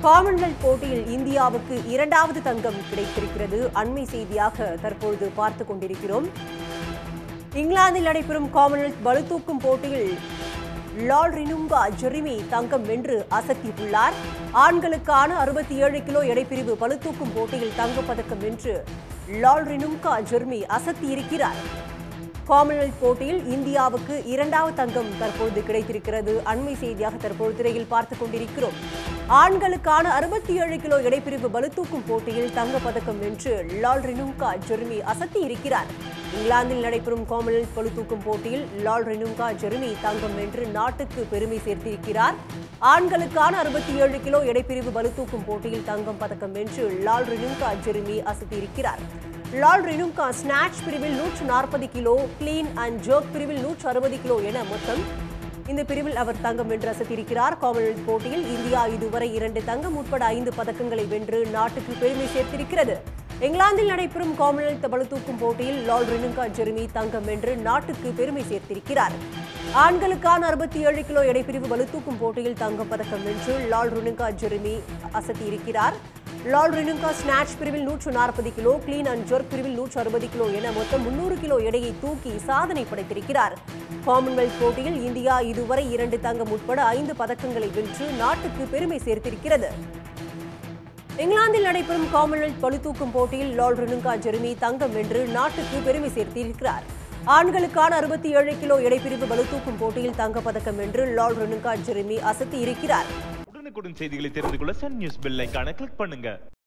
Commonwealth போட்டியில் இந்தியாவுக்கு இரண்டாவது தங்கம் கிடைத்திருக்கிறது அண்மை செய்தியாக தற்பொழுது பார்த்துக் கொண்டிருக்கிறோம் இங்கிலாந்தில் நடைபெறும் காமன்வெல்த் பளுதூக்கும் போட்டியில் லால் ரினுங்கா ஜெரிமி தங்கம் வென்று அசத்தியுள்ளார் ஆண்களுக்கான அறுபத்தி ஏழு கிலோ எடைப்பிரிவு பளுதூக்கும் போட்டியில் தங்கப்பதக்கம் வென்று லால் ரினுங்கா ஜெர்மி அசத்தியிருக்கிறார் காமன்வெல்த் போட்டியில் இந்தியாவுக்கு இரண்டாவது தங்கம் தற்பொழுது கிடைத்திருக்கிறது அண்மை செய்தியாக தற்போது திரையில் பார்த்துக் கொண்டிருக்கிறோம் ஆண்களுக்கான அறுபத்தி ஏழு கிலோ எடைப்பிரிவு பளுதூக்கும் போட்டியில் தங்கப்பதக்கம் வென்று லால் ரினுங்கா ஜெர்மி அசத்தி இருக்கிறார் இங்கிலாந்தில் நடைபெறும் காமன்வெல்த் பளுதூக்கும் போட்டியில் லால் ரினுங்கா ஜெர்மி தங்கம் வென்று நாட்டுக்கு பெருமை சேர்த்திருக்கிறார் ஆண்களுக்கான அறுபத்தி ஏழு கிலோ எடைப்பிரிவு பளுதூக்கும் போட்டியில் தங்கம் பதக்கம் வென்று லால் ரினுங்கா ஜெர்மி அசத்தியிருக்கிறார் லால் ரினுங்கா ஸ்நாட்ச் பிரிவில் நூற்று நாற்பது கிலோ கிளீன் அண்ட் ஜோக் பிரிவில் நூற்று அறுபது கிலோ என மொத்தம் இந்த பிரிவில் அவர் தங்கம் வென்று அசத்தியிருக்கிறார் காமன்வெல்த் போட்டியில் இந்தியா இதுவரை இரண்டு தங்கம் உட்பட ஐந்து பதக்கங்களை வென்று நாட்டுக்கு பெருமை சேர்த்திருக்கிறது இங்கிலாந்தில் நடைபெறும் காமன்வெல்த் பளுதூக்கும் போட்டியில் லால் ரினுங்கா ஜெர்மி தங்கம் வென்று நாட்டுக்கு பெருமை சேர்த்திருக்கிறார் ஆண்களுக்கான அறுபத்தி ஏழு கிலோ எடைப்பிரிவு பளுதூக்கும் போட்டியில் தங்கம் பதக்கம் வென்று லால் ருனுங்கா ஜெர்மி அசத்தியிருக்கிறார் லால் ரினுங்கா ஸ்நாட்ச் பிரிவில் நூற்று நாற்பது கிலோ கிளீன் அண்ட் ஜொர்க் பிரிவில் நூற்று அறுபது கிலோ என மொத்தம் முன்னூறு கிலோ எடையை தூக்கி சாதனை படைத்திருக்கிறார் காமன்வெல்த் போட்டியில் இந்தியா இதுவரை இரண்டு தங்கம் உட்பட ஐந்து பதக்கங்களை வென்று நாட்டுக்கு பெருமை சேர்த்திருக்கிறது இங்கிலாந்தில் நடைபெறும் காமன்வெல்த் பளுதூக்கும் போட்டியில் லால் ரினுங்கா ஜெர்மி தங்கம் வென்று நாட்டுக்கு பெருமை சேர்த்திருக்கிறார் ஆண்களுக்கான அறுபத்தி ஏழு கிலோ எடைப்பிரிவு பளுதூக்கும் போட்டியில் தங்கப்பதக்கம் வென்று லால் ரினுங்கா ஜெர்மி அசத்தி இருக்கிறார் உடனுக்குடன் செய்திகளை தெரிந்து கொள்ள சன் நியூஸ் பெல் ஐகானை கிளிக் பண்ணுங்க